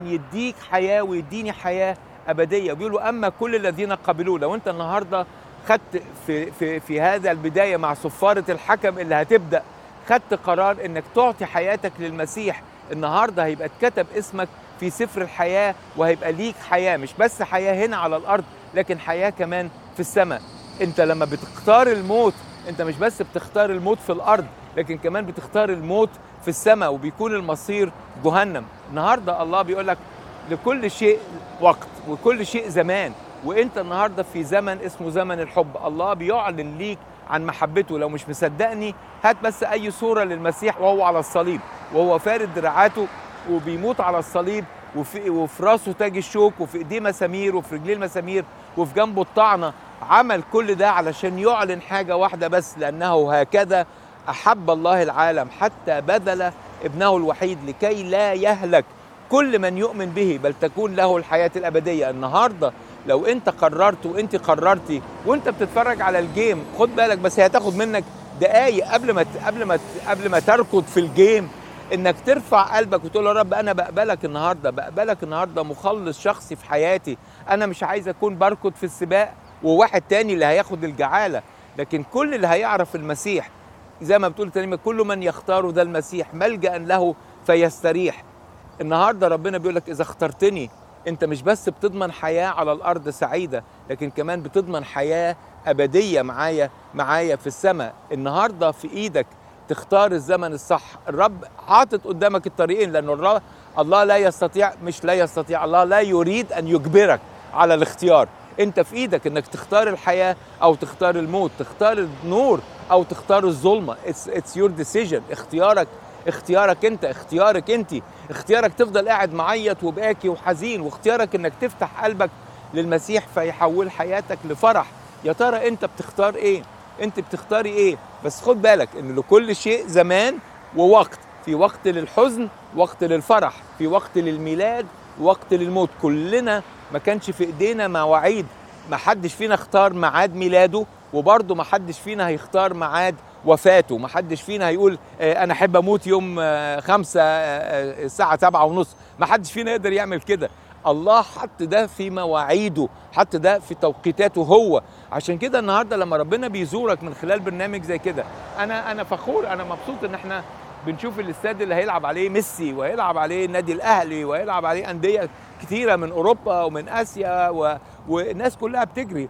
يديك حياه ويديني حياه ابديه بيقولوا اما كل الذين قبلوه لو انت النهارده خدت في في في هذا البدايه مع صفاره الحكم اللي هتبدا خدت قرار انك تعطي حياتك للمسيح النهارده هيبقى اتكتب اسمك في سفر الحياه وهيبقى ليك حياه مش بس حياه هنا على الارض لكن حياه كمان في السماء انت لما بتختار الموت انت مش بس بتختار الموت في الارض لكن كمان بتختار الموت في السماء وبيكون المصير جهنم النهارده الله بيقول لك لكل شيء وقت وكل شيء زمان وانت النهارده في زمن اسمه زمن الحب الله بيعلن ليك عن محبته لو مش مصدقني هات بس اي صوره للمسيح وهو على الصليب وهو فارد دراعاته وبيموت على الصليب وفي, وفي راسه تاج الشوك وفي ايديه مسامير وفي رجليه المسامير وفي جنبه الطعنه عمل كل ده علشان يعلن حاجه واحده بس لانه هكذا احب الله العالم حتى بذل ابنه الوحيد لكي لا يهلك كل من يؤمن به بل تكون له الحياه الابديه النهارده لو انت قررت وانت قررتي وانت بتتفرج على الجيم خد بالك بس هي هتاخد منك دقايق قبل ما قبل ما قبل ما تركض في الجيم انك ترفع قلبك وتقول يا رب انا بقبلك النهارده بقبلك النهارده مخلص شخصي في حياتي انا مش عايز اكون بركض في السباق وواحد تاني اللي هياخد الجعاله لكن كل اللي هيعرف المسيح زي ما بتقول تاني كل من يختار ذا المسيح ملجا له فيستريح النهارده ربنا بيقول لك اذا اخترتني انت مش بس بتضمن حياه على الارض سعيده لكن كمان بتضمن حياه ابديه معايا معايا في السماء النهارده في ايدك تختار الزمن الصح الرب حاطط قدامك الطريقين لانه الرب الله لا يستطيع مش لا يستطيع الله لا يريد ان يجبرك على الاختيار انت في ايدك انك تختار الحياه او تختار الموت تختار النور او تختار الظلمه اتس اتس يور ديسيجن اختيارك اختيارك انت اختيارك انت اختيارك تفضل قاعد معيط وباكي وحزين واختيارك انك تفتح قلبك للمسيح فيحول حياتك لفرح يا ترى انت بتختار ايه انت بتختاري ايه بس خد بالك ان لكل شيء زمان ووقت في وقت للحزن وقت للفرح في وقت للميلاد وقت للموت كلنا ما كانش في ايدينا مواعيد ما حدش فينا اختار ميعاد ميلاده وبرضه ما حدش فينا هيختار ميعاد وفاته ما حدش فينا هيقول اه انا احب اموت يوم اه خمسة اه الساعة سبعة ونص ما حدش فينا يقدر يعمل كده الله حط ده في مواعيده حط ده في توقيتاته هو عشان كده النهارده لما ربنا بيزورك من خلال برنامج زي كده انا انا فخور انا مبسوط ان احنا بنشوف الاستاد اللي هيلعب عليه ميسي وهيلعب عليه النادي الاهلي وهيلعب عليه انديه كتيره من اوروبا ومن اسيا و... والناس كلها بتجري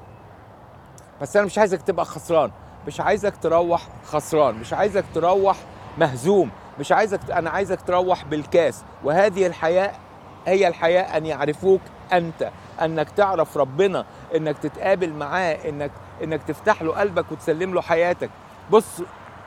بس انا مش عايزك تبقى خسران مش عايزك تروح خسران مش عايزك تروح مهزوم مش عايزك انا عايزك تروح بالكاس وهذه الحياه هي الحياه ان يعرفوك انت انك تعرف ربنا انك تتقابل معاه انك انك تفتح له قلبك وتسلم له حياتك بص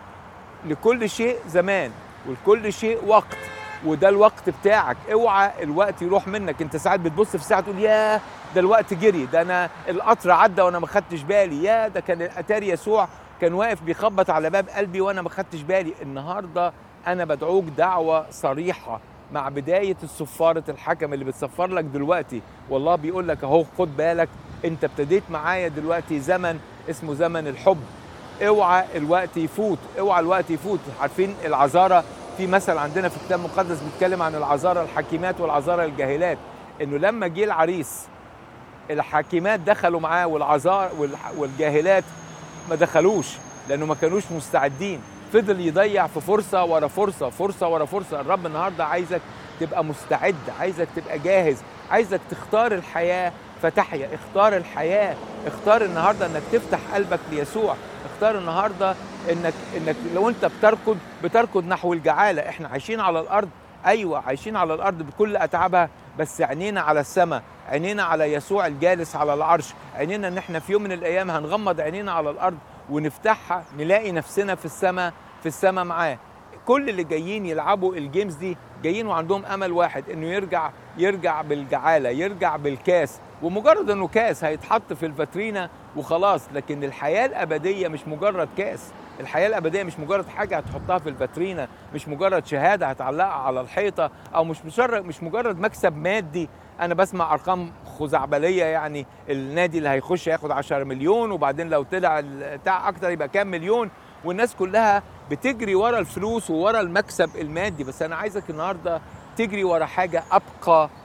لكل شيء زمان ولكل شيء وقت وده الوقت بتاعك اوعى الوقت يروح منك انت ساعات بتبص في ساعه تقول ياه ده الوقت جري ده انا القطر عدى وانا ما خدتش بالي يا ده كان اتاري يسوع كان واقف بيخبط على باب قلبي وانا ما خدتش بالي النهارده انا بدعوك دعوه صريحه مع بدايه الصفاره الحكم اللي بتصفر لك دلوقتي والله بيقول لك اهو خد بالك انت ابتديت معايا دلوقتي زمن اسمه زمن الحب اوعى الوقت يفوت اوعى الوقت يفوت عارفين العذاره في مثل عندنا في الكتاب المقدس بيتكلم عن العذاره الحكيمات والعذاره الجاهلات انه لما جه العريس الحكيمات دخلوا معاه والعذار والجاهلات ما دخلوش لانه ما كانوش مستعدين فضل يضيع في فرصه ورا فرصه فرصه ورا فرصه الرب النهارده عايزك تبقى مستعد عايزك تبقى جاهز عايزك تختار الحياه فتحيا اختار الحياه اختار النهارده انك تفتح قلبك ليسوع اختار النهارده انك انك لو انت بتركض بتركض نحو الجعاله احنا عايشين على الارض ايوه عايشين على الارض بكل اتعابها بس عينينا على السماء عينينا على يسوع الجالس على العرش عينينا ان احنا في يوم من الايام هنغمض عينينا على الارض ونفتحها نلاقي نفسنا في السماء في السماء معاه كل اللي جايين يلعبوا الجيمز دي جايين وعندهم امل واحد انه يرجع يرجع بالجعاله يرجع بالكاس ومجرد انه كاس هيتحط في الفاترينا وخلاص لكن الحياه الابديه مش مجرد كاس الحياه الابديه مش مجرد حاجه هتحطها في الفاترينا مش مجرد شهاده هتعلقها على الحيطه او مش مجرد مش مجرد مكسب مادي انا بسمع ارقام خزعبليه يعني النادي اللي هيخش ياخد 10 مليون وبعدين لو طلع بتاع اكتر يبقى كام مليون والناس كلها بتجري ورا الفلوس وورا المكسب المادي بس انا عايزك النهارده تجري ورا حاجه ابقى